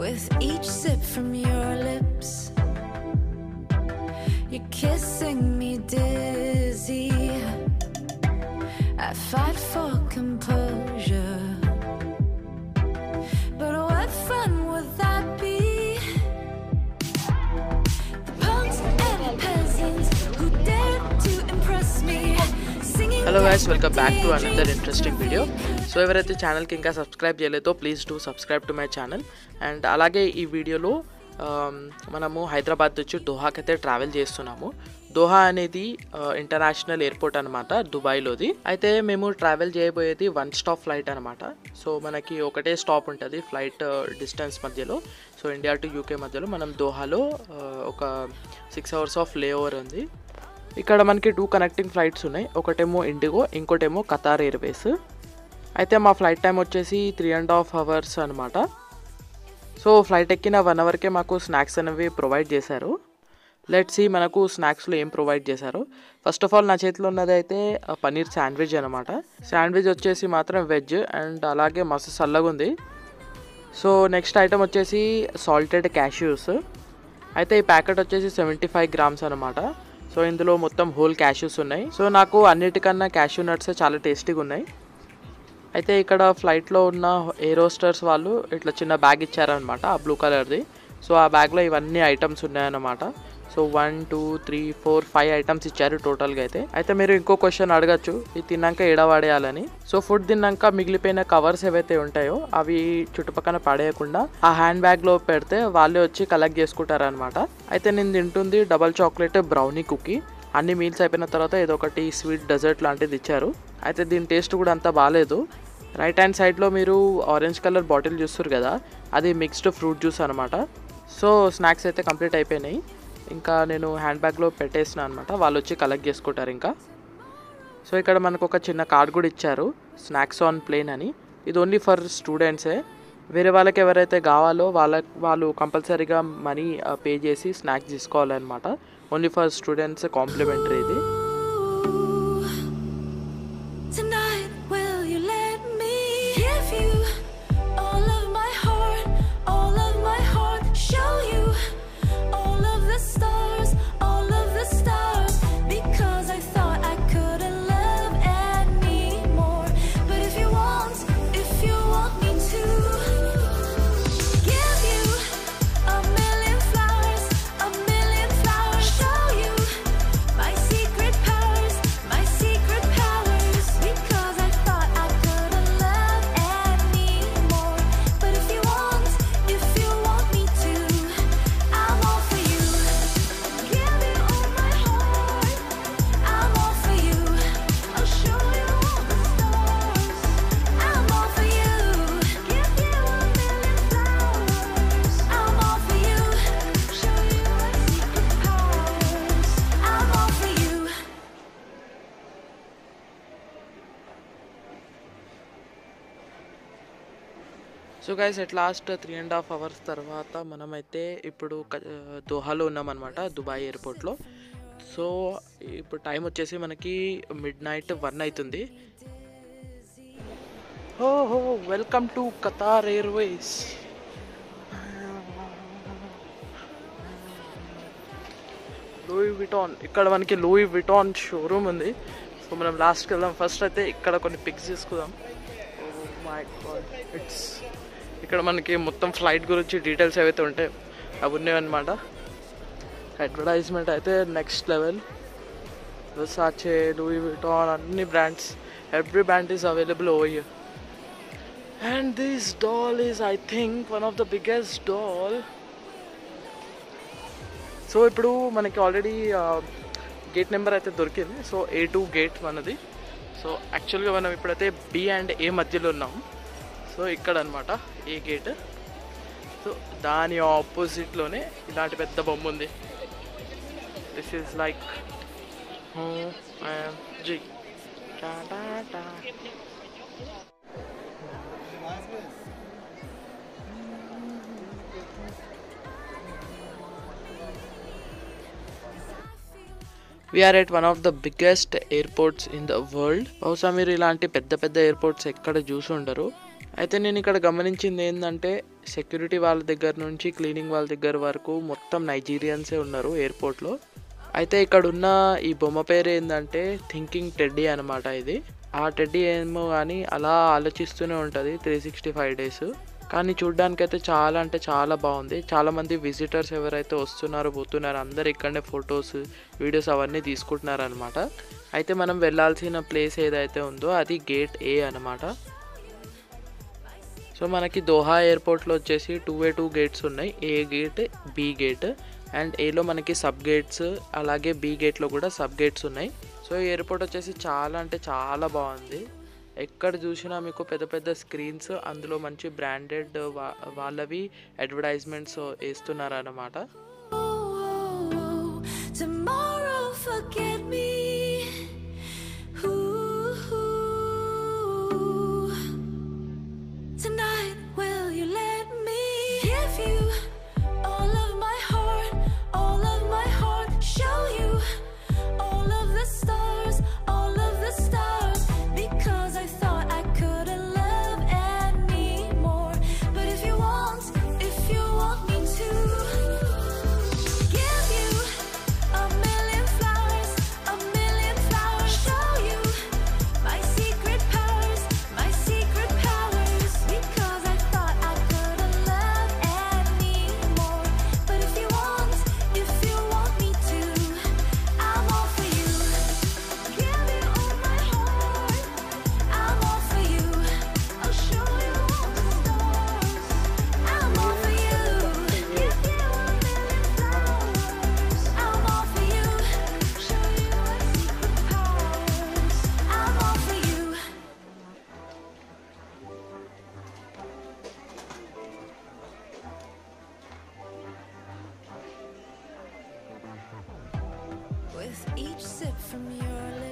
with each sip from your lips. You're kissing me dizzy. I fight for composure. But what fun would that be? The punks and peasants who dare to impress me. Singing hello guys their welcome back to another daydreams interesting video so ఎవరైతే ఛానల్కి ఇంకా subscribe చేయలేదో please do subscribe to my channel and అలాగే ఈ వీడియోలో ఆమ్, మనము హైదరాబాద్ నుంచి దోహాకి అయితే ట్రావెల్ చేస్తున్నాము దోహా అనేది ఇంటర్నేషనల్ ఎయిర్పోర్ట్ అనమాట దుబాయ్లోది అయితే మేము ట్రావెల్ చేయబోయేది వన్ స్టాప్ ఫ్లైట్ అనమాట సో మనకి ఒకటే స్టాప్ ఉంటుంది ఫ్లైట్ డిస్టెన్స్ మధ్యలో సో ఇండియా టు యూకే మధ్యలో మనం దోహాలో ఆ, ఒక six hours of layover ఉంది ఇక్కడ మనకి టూ కనెక్టింగ్ ఫ్లైట్స్ ఉన్నాయి ఒకటేమో ఇండిగో ఇంకోటేమో కతార్ ఎయిర్వేస్ అయితే మా ఫ్లైట్ టైం వచ్చేసి త్రీ అండ్ హాఫ్ అవర్స్ అనమాట సో ఫ్లైట్ ఎక్కిన వన్ అవర్కే మాకు స్నాక్స్ అనేవి ప్రొవైడ్ చేశారు లెట్ సి మనకు స్నాక్స్లో ఏం ప్రొవైడ్ చేశారు ఫస్ట్ ఆఫ్ ఆల్ నా చేతిలో ఉన్నది అయితే ఆ, పన్నీర్ శాండ్విచ్ అనమాట శాండ్విచ్ వచ్చేసి మాత్రం వెజ్ అండ్ అలాగే మస్తు చల్లగా ఉంది సో నెక్స్ట్ ఐటమ్ వచ్చేసి సాల్టెడ్ క్యాష్యూస్ అయితే ఈ ప్యాకెట్ వచ్చేసి సెవెంటీ ఫైవ్ గ్రామ్స్ అనమాట సో ఇందులో మొత్తం హోల్ క్యాష్యూస్ ఉన్నాయి సో నాకు అన్నిటికన్నా క్యాష్యూ నట్స్ చాలా టేస్టీగా ఉన్నాయి అయితే ఇక్కడ ఫ్లైట్లో ఉన్న ఎయిర్ హోస్టర్స్ వాళ్ళు ఇట్లా చిన్న బ్యాగ్ ఇచ్చారనమాట ఆ బ్లూ కలర్ది సో ఆ బ్యాగ్లో ఇవన్నీ ఐటమ్స్ ఉన్నాయన్నమాట so one two three four five items ఇచ్చారు టోటల్గా అయితే అయితే మీరు ఇంకో క్వశ్చన్ అడగచ్చు ఇది తిన్నాక ఎడవాడేయాలని సో ఫుడ్ తిన్నాక మిగిలిపోయిన కవర్స్ ఏవైతే ఉంటాయో అవి చుట్టుపక్కల పడేయకుండా ఆ హ్యాండ్ బ్యాగ్లో పెడితే వాళ్ళే వచ్చి కలెక్ట్ చేసుకుంటారనమాట అయితే నేను తింటుంది డబల్ చాక్లెట్ బ్రౌనీ కుకీ అన్ని మీల్స్ అయిపోయిన తర్వాత ఏదో ఒకటి స్వీట్ డెజర్ట్ లాంటిది ఇచ్చారు అయితే దీని టేస్ట్ కూడా అంత బాగాలేదు రైట్ హ్యాండ్ సైడ్లో మీరు ఆరెంజ్ కలర్ బాటిల్ చూస్తారు కదా అది మిక్స్డ్ ఫ్రూట్ జ్యూస్ అనమాట సో స్నాక్స్ అయితే కంప్లీట్ అయిపోయినాయి ఇంకా నేను హ్యాండ్ బ్యాగ్లో పెట్టేసిన అనమాట వాళ్ళు వచ్చి కలెక్ట్ చేసుకుంటారు ఇంకా సో ఇక్కడ మనకు ఒక చిన్న కార్డ్ కూడా ఇచ్చారు స్నాక్స్ ఆన్ ప్లేన్ అని ఇది ఓన్లీ ఫర్ స్టూడెంట్సే వేరే వాళ్ళకి ఎవరైతే కావాలో వాళ్ళ వాళ్ళు కంపల్సరీగా మనీ పే చేసి స్నాక్స్ తీసుకోవాలన్నమాట ఓన్లీ ఫర్ స్టూడెంట్స్ కాంప్లిమెంటరీ ఇది Tonight, will you let me give you all of my heart, all of my heart? Show you all of the stars, all of the stars. Because I thought I couldn't love anymore. But if you want, if you want me to, give you a million flowers, a million flowers. Show you my secret powers, my secret powers. Because I thought I couldn't love anymore. But if you want, if you want me to, I'm all for you. Give you all my heart. I'm all for you. I'll show you all the stars. I'm all for you. Give you a million flowers. I'm all for you. Show you my secret powers. I'm all for you. So guys at last three and half hours తర్వాత మనమైతే ఇప్పుడు క- దోహాలో ఉన్నామన్నమాట Dubai ఎయిర్పోర్ట్లో so ఇప్పుడు time వచ్చేసి మనకి మిడ్ నైట్ వన్ అవుతుంది ఓహో welcome to Qatar Airways Louis Vuitton ఇక్కడ మనకి లూయి విటాన్ షోరూమ్ ఉంది సో మనం లాస్ట్కి వెళ్దాం ఫస్ట్ అయితే ఇక్కడ కొన్ని పిక్స్ తీసుకుందాం మై గాడ్ ఇట్స్ ఇక్కడ మనకి మొత్తం ఫ్లైట్ గురించి డీటెయిల్స్ ఏవైతే ఉంటాయి అవి ఉన్నాయి అనమాట అడ్వర్టైజ్మెంట్ అయితే నెక్స్ట్ లెవెల్ సాచే లూయి విటాన్ అన్ని brands every brand is available over here and this doll is I think one of the biggest doll so ఇప్పుడు మనకి ఆల్రెడీ గేట్ నెంబర్ అయితే దొరికింది సో ఏ టూ గేట్ మనది so యాక్చువల్గా మనం ఇప్పుడైతే బి అండ్ ఏ మధ్యలో ఉన్నాం సో ఇక్కడ అనమాట ఏ గేట్ సో దాని ఆపోజిట్లోనే ఇలాంటి పెద్ద బొమ్మ ఉంది దిస్ ఈజ్ లైక్ జీ we are at one of the biggest airports in the world బహుశా మీరు ఇలాంటి పెద్ద పెద్ద ఎయిర్పోర్ట్స్ ఎక్కడ చూసి ఉండరు అయితే నేను ఇక్కడ గమనించింది ఏంటంటే సెక్యూరిటీ వాళ్ళ దగ్గర నుంచి క్లీనింగ్ వాళ్ళ దగ్గర వరకు మొత్తం నైజీరియన్సే ఉన్నారు ఎయిర్పోర్ట్లో అయితే ఇక్కడ ఉన్న ఈ బొమ్మ పేరు ఏంటంటే థింకింగ్ టెడ్డీ అనమాట ఇది ఆ టెడ్డీ ఏమో కానీ అలా ఆలోచిస్తూనే ఉంటుంది త్రీ సిక్స్టీ ఫైవ్ డేస్ కానీ చూడ్డానికి అయితే చాలా అంటే చాలా బాగుంది చాలా మంది విజిటర్స్ ఎవరైతే వస్తున్నారో పోతున్నారో అందరు ఇక్కడనే ఫొటోస్ వీడియోస్ అవన్నీ తీసుకుంటున్నారు అనమాట అయితే మనం వెళ్ళాల్సిన ప్లేస్ ఏదైతే ఉందో అది గేట్ ఏ అనమాట సో మనకి దోహా ఎయిర్పోర్ట్లో వచ్చేసి టూ వే టూ గేట్స్ ఉన్నాయి A gate B gate and ఏలో మనకి సబ్ గేట్స్ అలాగే బి గేట్లో కూడా సబ్ గేట్స్ ఉన్నాయి సో ఈ ఎయిర్పోర్ట్ వచ్చేసి చాలా అంటే చాలా బాగుంది ఎక్కడ చూసినా మీకు పెద్ద పెద్ద స్క్రీన్స్ అందులో మంచి బ్రాండెడ్ వాళ్ళవి అడ్వర్టైజ్మెంట్స్ వేస్తున్నారు అన్నమాట Tomorrow, forget me. Ooh. Tonight, will you let me give you all of my heart, all of my heart? Show you all of the stars, all of the stars. Because I thought I couldn't love anymore. But if you want, if you want me to, give you a million flowers, a million flowers. Show you my secret powers, my secret powers. Because I thought I couldn't love anymore. But if you want, if you want me to, I'm all for you. Give you all my heart. I'm all for you. I'll show you all the stars. I'm all for you. Give you a million flowers. I'm all for you. Show you my secret powers. I'm all for you. With each sip from your